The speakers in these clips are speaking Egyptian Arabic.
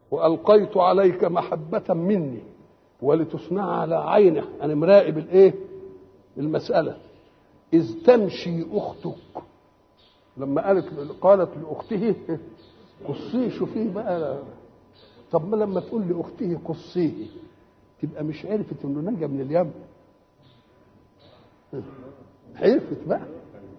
والقيت عليك محبه مني ولتصنع على عينه انا مراقب الايه المساله اذ تمشي اختك لما قالت قالت لاخته قصيه شوفيه بقى طب ما لما تقول لاخته قصيه تبقى مش عرفت انه نجا من اليم عرفت بقى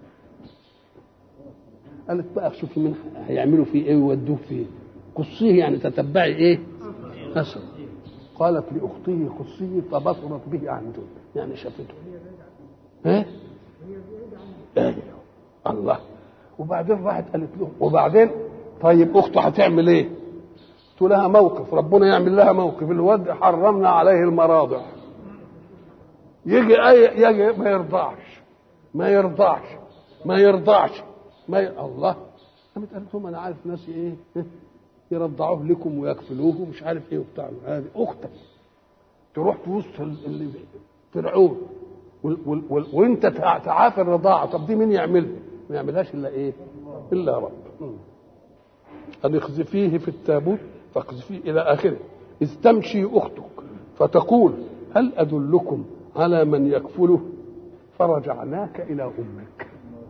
قالت بقى شوفي مين هيعملوا فيه ايه ويودوه فين قصيه يعني تتبعي ايه اثر قالت لاخته قصيه فبصرت به عن دون يعني شافته ها ايه الله وبعدين راحت قالت له وبعدين طيب اخته هتعمل ايه قلت لها موقف ربنا يعمل لها موقف الواد حرمنا عليه المراضع يجي اي يجي ما يرضعش ما يرضعش ما يرضعش ما ي... الله قامت قالت لهم انا عارف ناس ايه يرضعوه لكم ويكفلوه ومش عارف ايه وبتاع هذه اختك تروح في وسط اللي فرعون وال... وال... وال... وانت تعافي الرضاعه طب دي مين يعملها؟ ما يعملهاش الا ايه؟ الا رب أن اقذفيه في التابوت فاقذفيه إلى آخره إذ تمشي أختك فتقول هل أدلكم على من يكفله فرجعناك إلى أمك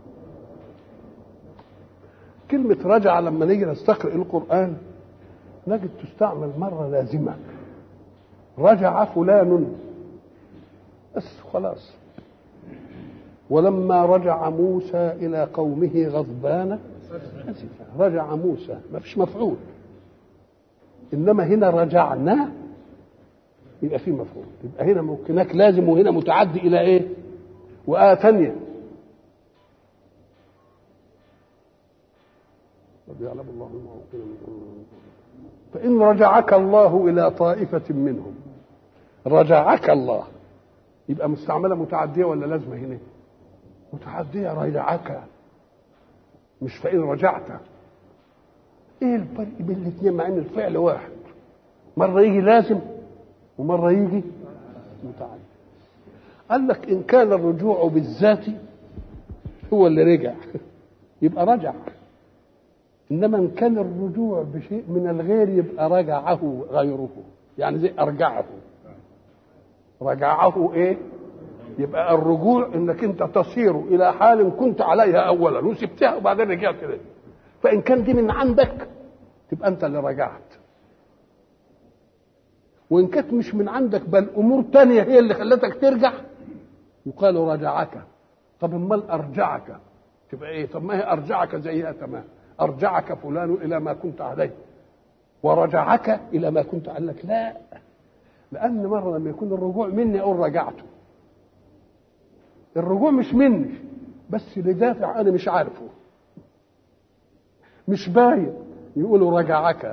كلمة رجع لما نيجي نستقرأ القرآن نجد تستعمل مرة لازمة رجع فلان بس خلاص ولما رجع موسى إلى قومه غضبان أسفا رجع موسى ما فيش مفعول إنما هنا رجعنا يبقى في مفعول يبقى هنا هناك لازم وهنا متعدي إلى إيه وآية ثانية قد يعلم الله ما فإن رجعك الله إلى طائفة منهم رجعك الله يبقى مستعملة متعدية ولا لازمة هنا متعدية رجعك مش فإن رجعت ايه الفرق بين الاثنين مع ان الفعل واحد مرة يجي لازم ومرة يجي متعدي قال لك ان كان الرجوع بالذات هو اللي رجع يبقى رجع انما ان كان الرجوع بشيء من الغير يبقى رجعه غيره يعني زي ارجعه رجعه ايه يبقى الرجوع انك انت تصير الى حال كنت عليها اولا وسبتها وبعدين رجعت لها فان كان دي من عندك تبقى انت اللي رجعت وان كانت مش من عندك بل امور تانية هي اللي خلتك ترجع يقال رجعك طب امال ارجعك تبقى ايه طب ما هي ارجعك زيها تمام ارجعك فلان الى ما كنت عليه ورجعك الى ما كنت قال لك لا لان مره لما يكون الرجوع مني اقول رجعته الرجوع مش مني بس لدافع انا مش عارفه مش باين يقولوا رجعك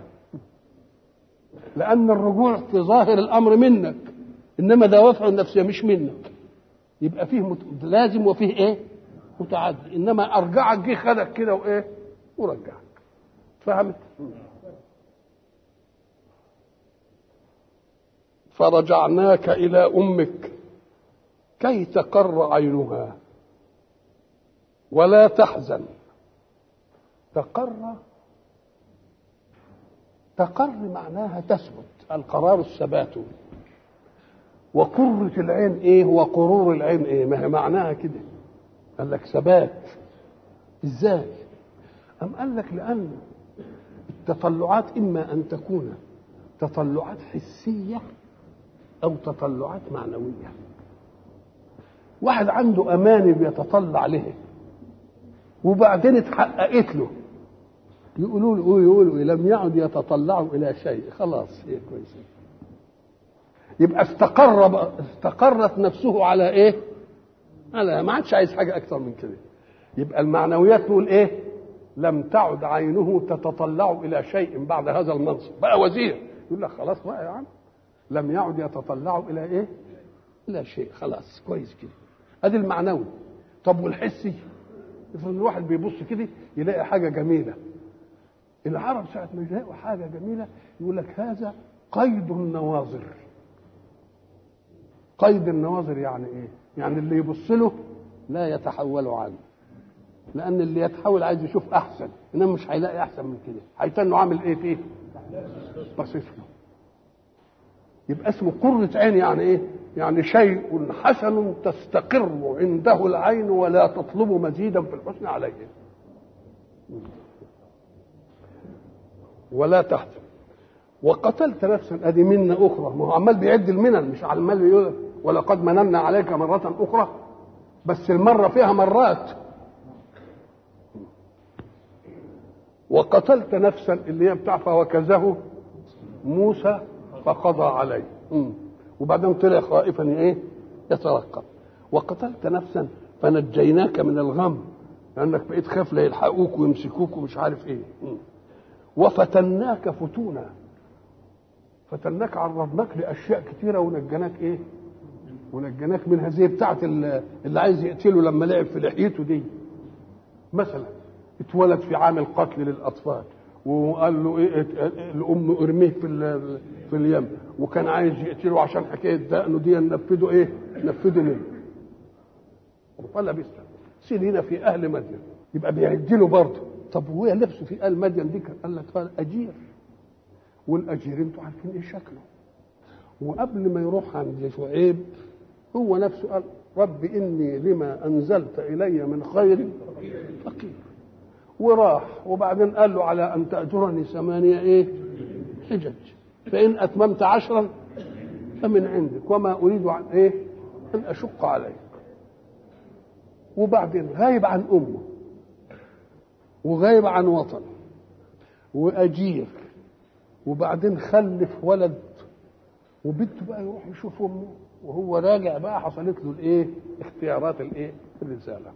لان الرجوع في ظاهر الامر منك انما دوافع النفسيه مش منك يبقى فيه مت... لازم وفيه ايه متعدي انما ارجعك جه خدك كده وايه ورجعك فهمت فرجعناك الى امك كي تقر عينها ولا تحزن تقر تقر معناها تثبت القرار الثبات وقرة العين ايه وقرور العين ايه ما هي معناها كده قال لك ثبات ازاي أم قال لك لأن التطلعات إما أن تكون تطلعات حسية أو تطلعات معنوية واحد عنده أماني بيتطلع لها وبعدين اتحققت له يقولوا له يقولوا لم يعد يتطلعوا إلى شيء خلاص هي كويسة يبقى استقر استقرت نفسه على ايه؟ على ما عادش عايز حاجه اكتر من كده يبقى المعنويات تقول ايه؟ لم تعد عينه تتطلع الى شيء بعد هذا المنصب بقى وزير يقول لك خلاص بقى يا عم لم يعد يتطلع الى ايه؟ الى شيء خلاص كويس كده ادي المعنوي طب والحسي افرض الواحد بيبص كده يلاقي حاجه جميله العرب ساعه ما يلاقوا حاجه جميله يقول لك هذا قيد النواظر قيد النواظر يعني ايه يعني اللي يبص له لا يتحول عنه لان اللي يتحول عايز يشوف احسن انما مش هيلاقي احسن من كده هيتنه عامل ايه فيه بصيت له يبقى اسمه قرة عين يعني ايه يعني شيء حسن تستقر عنده العين ولا تطلب مزيدا في الحسن عليه ولا تحزن وقتلت نفسا ادي منة اخرى ما هو عمال بيعد المنن مش عمال يقول ولقد مننا عليك مرة اخرى بس المرة فيها مرات وقتلت نفسا اللي هي بتاع فوكزه موسى فقضى عليه مم. وبعدين طلع خائفا ايه يترقب وقتلت نفسا فنجيناك من الغم لانك بقيت خاف لا يلحقوك ويمسكوك ومش عارف ايه مم. وفتناك فتونا فتناك عرضناك لاشياء كثيره ونجيناك ايه ونجيناك منها زي بتاعت اللي عايز يقتله لما لعب في لحيته دي مثلا اتولد في عام القتل للاطفال وقال له ايه الام ارميه في في اليم وكان عايز يقتله عشان حكايه دقنه دي نفذه ايه؟ نفذه منه. وقال بس سنين في اهل مدين يبقى بيعد له برضه طب وهي نفسه في اهل مدين دي قال لك قال اجير والاجير انتوا عارفين ايه شكله وقبل ما يروح عند شعيب هو نفسه قال رب اني لما انزلت الي من خير فقير وراح وبعدين قال له على ان تاجرني ثمانيه ايه حجج فان اتممت عشرا فمن عندك وما اريد عن ايه ان اشق عليك وبعدين غايب عن امه وغايب عن وطن واجير وبعدين خلف ولد وبنته بقى يروح يشوف امه وهو راجع بقى حصلت له الايه اختيارات الايه الرساله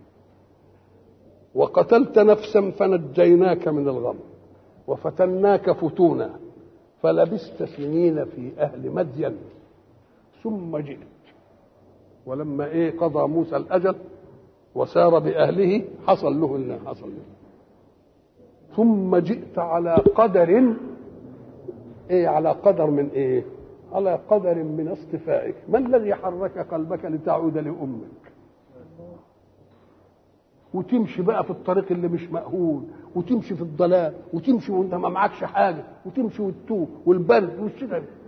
وقتلت نفسا فنجيناك من الغم وفتناك فتونا فلبست سنين في اهل مدين ثم جئت ولما ايه قضى موسى الاجل وسار باهله حصل له اللي حصل له ثم جئت على قدر ايه على قدر من ايه على قدر من اصطفائك ما الذي حرك قلبك لتعود لامك وتمشي بقى في الطريق اللي مش مأهول وتمشي في الضلال وتمشي وانت ما معكش حاجه وتمشي وتتوه والبرد والشتاء